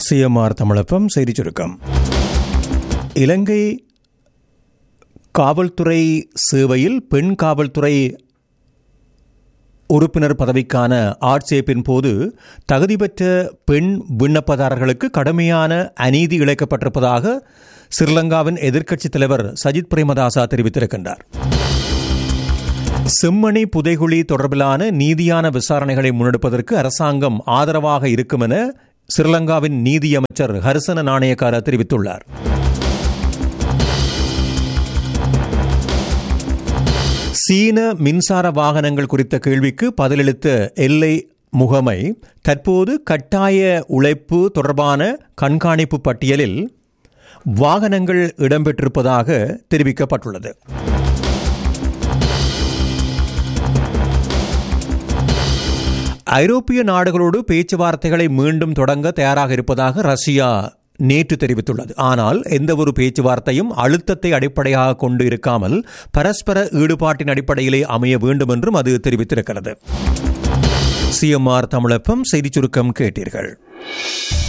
CMR தமிழப்பம் செய்திச் சுருக்கம் இலங்கை காவல்துறை சேவையில் பெண் காவல்துறை உறுப்பினர் பதவிக்கான ஆட்சேப்பின் போது தகுதி பெற்ற பெண் விண்ணப்பதாரர்களுக்கு கடுமையான அநீதி இழைக்கப்பட்டிருப்பதாக ஸ்ரீலங்காவின் எதிர்க்கட்சித் தலைவர் சஜித் பிரேமதாசா தெரிவித்திருக்கின்றார் செம்மணி புதைகுழி தொடர்பிலான நீதியான விசாரணைகளை முன்னெடுப்பதற்கு அரசாங்கம் ஆதரவாக இருக்கும் என ஸ்ரீலங்காவின் நீதி அமைச்சர் ஹர்சன நாணயக்கார தெரிவித்துள்ளார் சீன மின்சார வாகனங்கள் குறித்த கேள்விக்கு பதிலளித்த எல்லை முகமை தற்போது கட்டாய உழைப்பு தொடர்பான கண்காணிப்பு பட்டியலில் வாகனங்கள் இடம்பெற்றிருப்பதாக தெரிவிக்கப்பட்டுள்ளது ஐரோப்பிய நாடுகளோடு பேச்சுவார்த்தைகளை மீண்டும் தொடங்க தயாராக இருப்பதாக ரஷ்யா நேற்று தெரிவித்துள்ளது ஆனால் எந்தவொரு பேச்சுவார்த்தையும் அழுத்தத்தை அடிப்படையாக கொண்டு இருக்காமல் பரஸ்பர ஈடுபாட்டின் அடிப்படையிலே அமைய வேண்டும் என்றும் அது தெரிவித்திருக்கிறது சிஎம்ஆர் தமிழப்பம் செய்திச் சுருக்கம் கேட்டீர்கள்